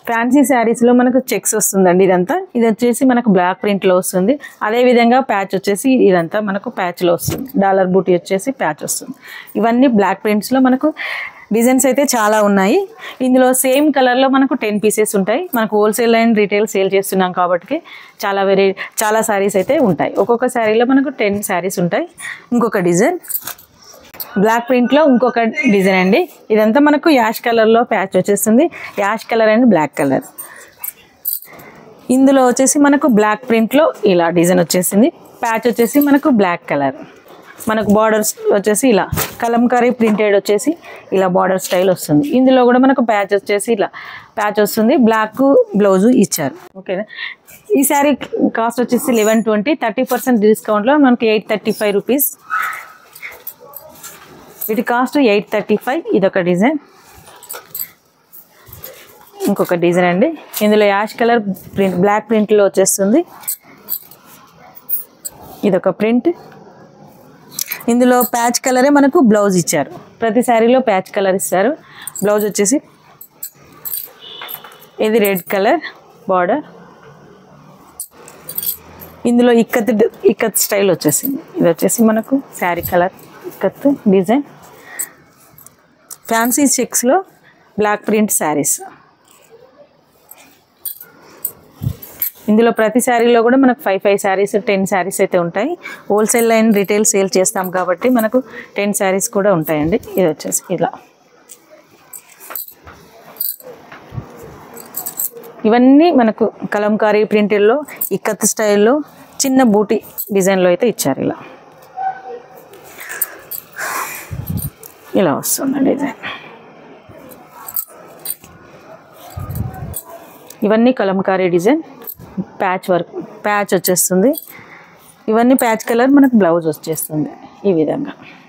fancy శారీస్లో మనకు checks వస్తుందండి ఇదంతా ఇది వచ్చేసి మనకు బ్లాక్ ప్రింట్లో వస్తుంది అదే విధంగా ప్యాచ్ వచ్చేసి ఇదంతా మనకు ప్యాచ్లో వస్తుంది డాలర్ బూటీ వచ్చేసి ప్యాచ్ వస్తుంది ఇవన్నీ బ్లాక్ ప్రింట్స్లో మనకు డిజైన్స్ అయితే చాలా ఉన్నాయి ఇందులో సేమ్ కలర్లో మనకు టెన్ పీసెస్ ఉంటాయి మనకు హోల్సేల్ అండ్ రీటైల్ సేల్ చేస్తున్నాం కాబట్టి చాలా వెరీ చాలా శారీస్ అయితే ఉంటాయి ఒక్కొక్క శారీలో మనకు టెన్ శారీస్ ఉంటాయి ఇంకొక డిజైన్ బ్లాక్ ప్రింట్లో ఇంకొక డిజైన్ అండి ఇదంతా మనకు యాష్ కలర్లో ప్యాచ్ వచ్చేస్తుంది ash colour and black colour ఇందులో వచ్చేసి మనకు బ్లాక్ ప్రింట్లో ఇలా డిజైన్ వచ్చేసింది ప్యాచ్ వచ్చేసి మనకు బ్లాక్ కలర్ మనకు బార్డర్స్ వచ్చేసి ఇలా కలంకారీ ప్రింటెడ్ వచ్చేసి ఇలా బార్డర్ స్టైల్ వస్తుంది ఇందులో కూడా మనకు ప్యాచ్ వచ్చేసి ఇలా ప్యాచ్ వస్తుంది బ్లాక్ బ్లౌజ్ ఇచ్చారు ఓకేనా ఈ శారీ కాస్ట్ వచ్చేసి లెవెన్ ట్వంటీ థర్టీ పర్సెంట్ డిస్కౌంట్లో మనకి ఎయిట్ థర్టీ ఫైవ్ రూపీస్ వీటి కాస్ట్ ఎయిట్ థర్టీ ఫైవ్ ఇదొక డిజైన్ ఇంకొక డిజైన్ అండి ఇందులో యాష్ కలర్ ప్రింట్ బ్లాక్ ప్రింట్లో వచ్చేస్తుంది ఇదొక ప్రింట్ ఇందులో ప్యాచ్ కలరే మనకు బ్లౌజ్ ఇచ్చారు ప్రతి శారీలో ప్యాచ్ కలర్ ఇస్తారు బ్లౌజ్ వచ్చేసి ఇది రెడ్ కలర్ బార్డర్ ఇందులో ఇక్కత్ ఇక్కత్ స్టైల్ వచ్చేసింది ఇది వచ్చేసి మనకు sari colour ikat design fancy చెక్స్లో బ్లాక్ ప్రింట్ శారీస్ ఇందులో ప్రతి శారీలో కూడా మనకు five five saris ten saris అయితే ఉంటాయి హోల్సేల్ అండ్ రిటైల్ సేల్ చేస్తాం కాబట్టి మనకు టెన్ శారీస్ కూడా ఉంటాయండి ఇది వచ్చేసి ఇలా ఇవన్నీ మనకు కలంకారీ ప్రింటిల్లో ఇక్కత్ స్టైల్లో చిన్న బూటీ డిజైన్లో అయితే ఇచ్చారు ఇలా ఇలా వస్తుంది డిజైన్ ఇవన్నీ Kalamkari design patch work patch వచ్చేస్తుంది ఇవన్నీ ప్యాచ్ కలర్ మనకు బ్లౌజ్ వచ్చేస్తుంది ఈ విధంగా